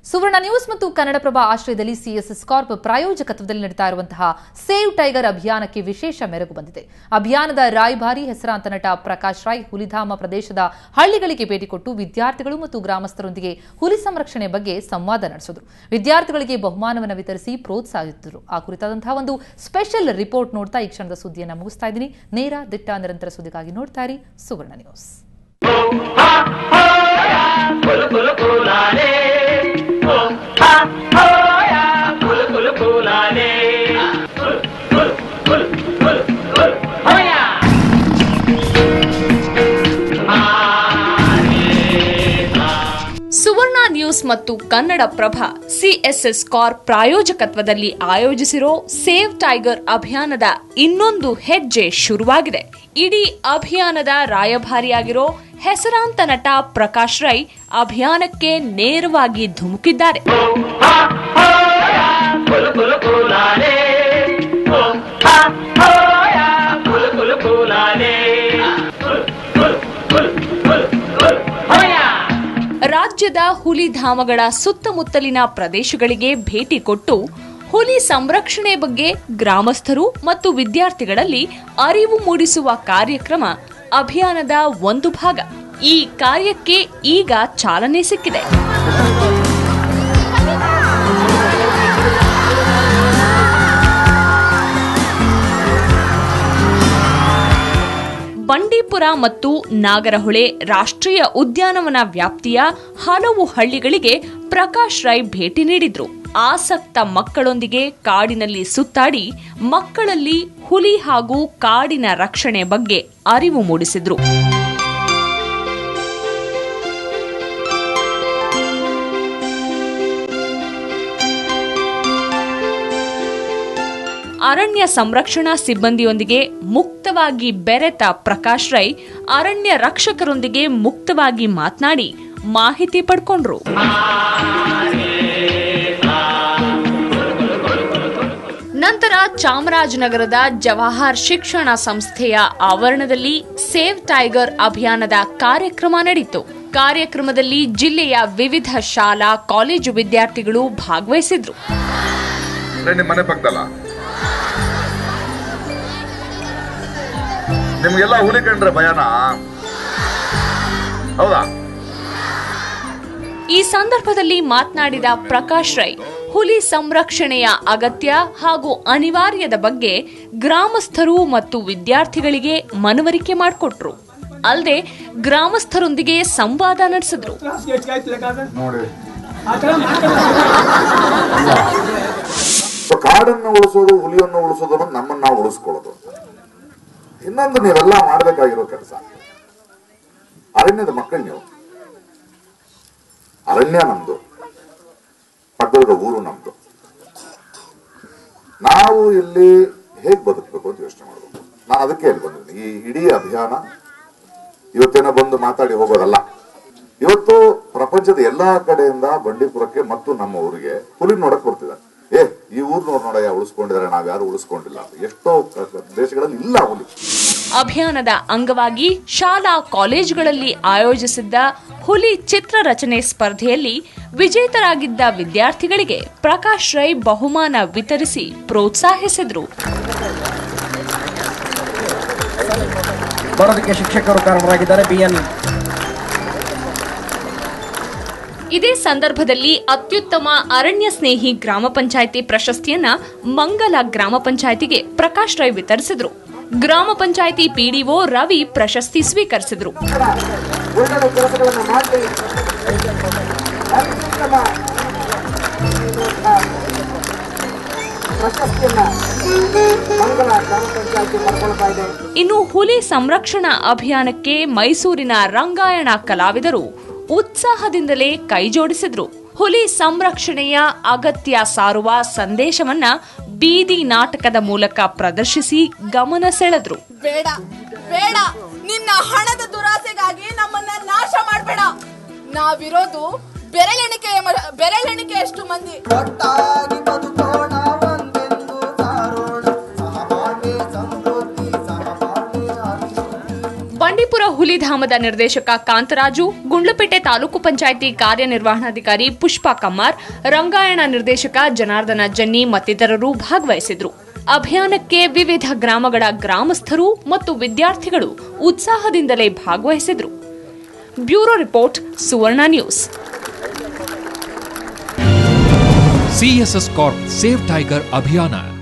ಸುವರ್ಣ news ಮತ್ತು ಕನ್ನಡಪ್ರಭ ಆಶ್ರಯದಲ್ಲಿ CSS carp ಪ್ರಾಯೋಜಕತ್ವದಲ್ಲಿ ನಡೀತಾ ಇರುವಂತಹ ಸೇವ್ ಟೈಗರ್ ಅಭಿಯಾನಕ್ಕೆ ವಿಶೇಷ ಮೆರುಗು ಬಂದಿದೆ ಅಭಿಯಾನದ ರಾಯಭಾರಿ ಹೆಸರಾಂತ ನಟ ಪ್ರಕಾಶ್ ರಾಯ್ ಹುಲಿಧಾಮ ಪ್ರದೇಶದ ಹಳ್ಳಿಗಳಿಗೆ ಭೇಟಿ ಕೊಟ್ಟು ವಿದ್ಯಾರ್ಥಿಗಳು ಮತ್ತು ಗ್ರಾಮಸ್ಥರೊಂದಿಗೆ ಹುಲಿ ಸಂರಕ್ಷಣೆ ಬಗ್ಗೆ ಸಂವಾದ ನಡೆಸಿದ್ರು ವಿದ್ಯಾರ್ಥಿಗಳಿಗೆ ಬಹುಮಾನವನ್ನು ವಿತರಿಸಿ ಪ್ರೋತ್ಸಾಹಿಸಿದ್ರು ಆ ಕುರಿತಾದಂತಹ ಒಂದು ಸ್ಪೆಷಲ್ ರಿಪೋರ್ಟ್ ನೋಡ್ತಾ ಈ ಕ್ಷಣದ ಸುದ್ದಿಯನ್ನು ಮುಗಿಸ್ತಾ ಇದ್ದೀನಿ ನೇರ ದಿಟ್ಟ ನಿರಂತರ ಸುದ್ದಿಗಾಗಿ ನೋಡ್ತಾ ಇರಿ ಸುವರ್ಣ ನ್ಯೂಸ್ ಕುಲು ಕುಲು ಕುಲಾಲೆ ಓ ಹಾ ಹೋಯ ಕುಲು ಕುಲು ಕುಲಾಲೆ ಕುಲು ಕುಲು ಕುಲು ಕುಲು ಕುಲು ಹೋಯ ಸುವರ್ಣ ನ್ಯೂಸ್ ಮತ್ತು ಕನ್ನಡ ಪ್ರಭ ಸಿಎಸ್ಎಸ್ ಕಾರ್ ಪ್ರಾಯೋಜಕತ್ವದಲ್ಲಿ ಆಯೋಜಿಸಿರೋ ಸೇವ್ ಟೈಗರ್ ಅಭಿಯಾನದ ಇನ್ನೊಂದು ಹೆಜ್ಜೆ ಶುರುವಾಗಿದೆ ಇಡೀ ಅಭಿಯಾನದ ರಾಯಭಾರಿಯಾಗಿರೋ ಹೆಸರಾಂತ ನಟ ಪ್ರಕಾಶ್ ರೈ ಅಭಿಯಾನಕ್ಕೆ ನೇರವಾಗಿ ಧುಮುಕಿದ್ದಾರೆ ಹಾ ಹೋಯ ಕುಲು ಕುಲು ಕುಲಾಲೆ ಓ ಹಾ ಹೋಯ ಕುಲು ಕುಲು ಕುಲಾಲೆ ಕುಲು ಕುಲು ಕುಲು ಕುಲು ಕುಲು ಹೋಯ ರಾಜ್ಯದ ಹುಲಿಧಾಮಗಳ ಸುತ್ತಮುತ್ತಲಿನ ಪ್ರದೇಶಗಳಿಗೆ ಭೇಟಿ ಕೊಟ್ಟು ಹುಲಿ ಸಂರಕ್ಷಣೆ ಬಗ್ಗೆ ಗ್ರಾಮಸ್ಥರು ಮತ್ತು ವಿದ್ಯಾರ್ಥಿಗಳಲ್ಲಿ ಅರಿವು ಮೂಡಿಸುವ ಕಾರ್ಯಕ್ರಮ ಅಭಿಯಾನದ ಒಂದು ಭಾಗ ಈ ಕಾರ್ಯಕ್ಕೆ ಈಗ ಚಾಲನೆ ಸಿಕ್ಕಿದೆ ಬಂಡೀಪುರ ಮತ್ತು ನಾಗರಹೊಳೆ ರಾಷ್ಟ್ರೀಯ ಉದ್ಯಾನವನ ವ್ಯಾಪ್ತಿಯ ಹಲವು ಹಳ್ಳಿಗಳಿಗೆ ಪ್ರಕಾಶ್ ರೈ ಭೇಟಿ ನೀಡಿದ್ರು ಆಸಕ್ತ ಮಕ್ಕಳೊಂದಿಗೆ ಕಾಡಿನಲ್ಲಿ ಸುತ್ತಾಡಿ ಮಕ್ಕಳಲ್ಲಿ ಹುಲಿ ಹಾಗೂ ಕಾಡಿನ ರಕ್ಷಣೆ ಬಗ್ಗೆ ಅರಿವು ಮೂಡಿಸಿದ್ರು ಅರಣ್ಯ ಸಂರಕ್ಷಣಾ ಸಿಬ್ಬಂದಿಯೊಂದಿಗೆ ಮುಕ್ತವಾಗಿ ಬೆರೆತ ಪ್ರಕಾಶ್ ರೈ ಅರಣ್ಯ ರಕ್ಷಕರೊಂದಿಗೆ ಮುಕ್ತವಾಗಿ ಮಾತನಾಡಿ ಮಾಹಿತಿ ಪಡ್ಕೊಂಡ್ರು ನಂತರ ಚಾಮರಾಜನಗರದ ಜವಾಹರ್ ಶಿಕ್ಷಣ ಸಂಸ್ಥೆಯ ಆವರಣದಲ್ಲಿ ಸೇವ್ ಟೈಗರ್ ಅಭಿಯಾನದ ಕಾರ್ಯಕ್ರಮ ನಡೆಯಿತು ಕಾರ್ಯಕ್ರಮದಲ್ಲಿ ಜಿಲ್ಲೆಯ ವಿವಿಧ ಶಾಲಾ ಕಾಲೇಜು ವಿದ್ಯಾರ್ಥಿಗಳು ಭಾಗವಹಿಸಿದ್ರು ಅಂದ್ರೆ ನಿಮ್ಮ ಮನೆ ಪಕ್ಕದಲ್ಲ ನಿಮ್ಗೆಲ್ಲ ಹುಲಿ ಕಂಡ್ರೆ ಭಯನಾ ಹೌದಾ ಈ ಸಂದರ್ಭದಲ್ಲಿ ಮಾತನಾಡಿದ ಪ್ರಕಾಶ್ ರೈ ಹುಲಿ ಸಂರಕ್ಷಣೆಯ ಅಗತ್ಯ ಹಾಗೂ ಅನಿವಾರ್ಯದ ಬಗ್ಗೆ ಗ್ರಾಮಸ್ಥರು ಮತ್ತು ವಿದ್ಯಾರ್ಥಿಗಳಿಗೆ ಮನವರಿಕೆ ಮಾಡಿಕೊಟ್ರು ಅಲ್ಲದೆ ಗ್ರಾಮಸ್ಥರೊಂದಿಗೆ ಸಂವಾದ ನಡೆಸಿದ್ರು ನೋಡಿ ಸೊ ಕಾಡನ್ನು ಉಳಿಸೋದು ಹುಲಿಯನ್ನು ಉಳಿಸೋದು ಅನ್ನೋದು ನಮ್ಮನ್ನ ನಾವು ಉಳಿಸ್ಕೊಳ್ಳೋದು ಇನ್ನೊಂದು ನೀವೆಲ್ಲ ಮಾಡಬೇಕಾಗಿರೋ ಕೆಲಸ ಅರಣ್ಯದ ಮಕ್ಕಳು ನೀವು ಅರಣ್ಯ ನಮ್ದು ಪಕ್ಕದ ಊರು ನಮ್ದು ನಾವು ಇಲ್ಲಿ ಹೇಗ್ ಬದುಕಬೇಕು ಅಂತ ಯೋಚನೆ ಮಾಡಬೇಕು ನಾನು ಅದಕ್ಕೆ ಇಲ್ಲಿ ಬಂದಿದ್ದೀನಿ ಈ ಇಡೀ ಅಭಿಯಾನ ಇವತ್ತೇನೋ ಬಂದು ಮಾತಾಡಿ ಹೋಗೋದಲ್ಲ ಇವತ್ತು ಪ್ರಪಂಚದ ಎಲ್ಲಾ ಕಡೆಯಿಂದ ಬಂಡೀಪುರಕ್ಕೆ ಮತ್ತು ನಮ್ಮ ಊರಿಗೆ ಹುಲಿ ನೋಡಕ್ ಬರ್ತಿದ್ದಾರೆ ಏ ಈ ಊರ್ನವ್ರು ನೋಡಯ್ಯ ಉಳಿಸ್ಕೊಂಡಿದ್ದಾರೆ ನಾವ್ಯಾರು ಉಳಿಸ್ಕೊಂಡಿಲ್ಲ ಎಷ್ಟೋ ಕ- ಕ- ದೇಶಗಳಲ್ಲಿ ಇಲ್ಲ ಹುಲಿ ಅಭಿಯಾನದ ಅಂಗವಾಗಿ ಶಾಲಾ ಕಾಲೇಜುಗಳಲ್ಲಿ ಆಯೋಜಿಸಿದ್ದ ಹುಲಿ ಚಿತ್ರ ರಚನೆ ಸ್ಪರ್ಧೆಯಲ್ಲಿ ವಿಜೇತರಾಗಿದ್ದ ವಿದ್ಯಾರ್ಥಿಗಳಿಗೆ ಪ್ರಕಾಶ್ ರೈ ಬಹುಮಾನ ವಿತರಿಸಿ ಪ್ರೋತ್ಸಾಹಿಸಿದ್ರು ಬರೋದಕ್ಕೆ ಶಿಕ್ಷಕರು ಕಾರಣರಾಗಿದ್ದಾರೆ ಬಿಎನ್ ಇದೇ ಸಂದರ್ಭದಲ್ಲಿ ಅತ್ಯುತ್ತಮ ಅರಣ್ಯ ಸ್ನೇಹಿ ಗ್ರಾಮ ಪಂಚಾಯಿತಿ ಪ್ರಶಸ್ತಿಯನ್ನ ಮಂಗಲ ಗ್ರಾಮ ಪಂಚಾಯಿತಿಗೆ ಪ್ರಕಾಶ್ ರೈ ವಿತರಿಸಿದ್ರು ಗ್ರಾಮ ಪಂಚಾಯಿತಿ ಪಿಡಿಒ ರವಿ ಪ್ರಶಸ್ತಿ ಸ್ವೀಕರಿಸಿದ್ರು ಒಳ್ಳೆಯ ಕೆಲಸಗಳನ್ನು ಮಾಡಿ ಅತ್ಯುತ್ತಮ ಪ್ರಶಸ್ತಿಯನ್ನ ಮಂಗಲ ಗ್ರಾಮ ಪಂಚಾಯತಿ ಪಡ್ಕೊಳ್ತಾ ಇದೆ ಇನ್ನು ಹುಲಿ ಸಂರಕ್ಷಣಾ ಅಭಿಯಾನಕ್ಕೆ ಮೈಸೂರಿನ ರಂಗಾಯಣ ಕಲಾವಿದರು ಉತ್ಸಾಹದಿಂದಲೇ ಕೈಜೋಡಿಸಿದ್ರು ಹುಲಿ ಸಂರಕ್ಷಣೆಯ ಅಗತ್ಯ ಸಾರುವ ಸಂದೇಶವನ್ನ ಬೀದಿ ನಾಟಕದ ಮೂಲಕ ಪ್ರದರ್ಶಿಸಿ ಗಮನ ಸೆಳೆದ್ರು ಬೇಡ ಬೇಡ ನಿನ್ನ ಹಣದ ದುರಾಸೆಗಾಗಿ ನಮ್ಮನ್ನ ನಾಶ ಮಾಡಬೇಡ ನಾವಿರೋದು ಬೆರಳೆಣಿಕೆಯ ಮ- ಬೆರಳೆಣಿಕೆಯಷ್ಟು ಮಂದಿ ಒಟ್ಟಾಗಿ ಬದುಕೋಣ ಒಂದೆಂದು ಸಾರೋಣ ಸಹಬಾಳ್ವೆ ಸಮೃದ್ಧಿ ಸಹಬಾಳ್ವೆ ಅಭಿವೃದ್ಧಿ ಬಂಡೀಪುರ ಹುಲಿಧಾಮದ ನಿರ್ದೇಶಕ ಕಾಂತರಾಜು ಗುಂಡ್ಲುಪೇಟೆ ತಾಲೂಕು ಪಂಚಾಯಿತಿ ಕಾರ್ಯನಿರ್ವಹಣಾಧಿಕಾರಿ ಪುಷ್ಪಾ ಕಮ್ಮಾರ್ ರಂಗಾಯಣ ನಿರ್ದೇಶಕ ಜನಾರ್ದನ ಜನ್ನಿ ಮತ್ತಿತರರು ಭಾಗವಹಿಸಿದ್ರು ಅಭಿಯಾನಕ್ಕೆ ವಿವಿಧ ಗ್ರಾಮಗಳ ಗ್ರಾಮಸ್ಥರು ಮತ್ತು ವಿದ್ಯಾರ್ಥಿಗಳು ಉತ್ಸಾಹದಿಂದಲೇ ಭಾಗವಹಿಸಿದ್ರು bureau report Suvarna news CSS Corp save tiger ಅಭಿಯಾನ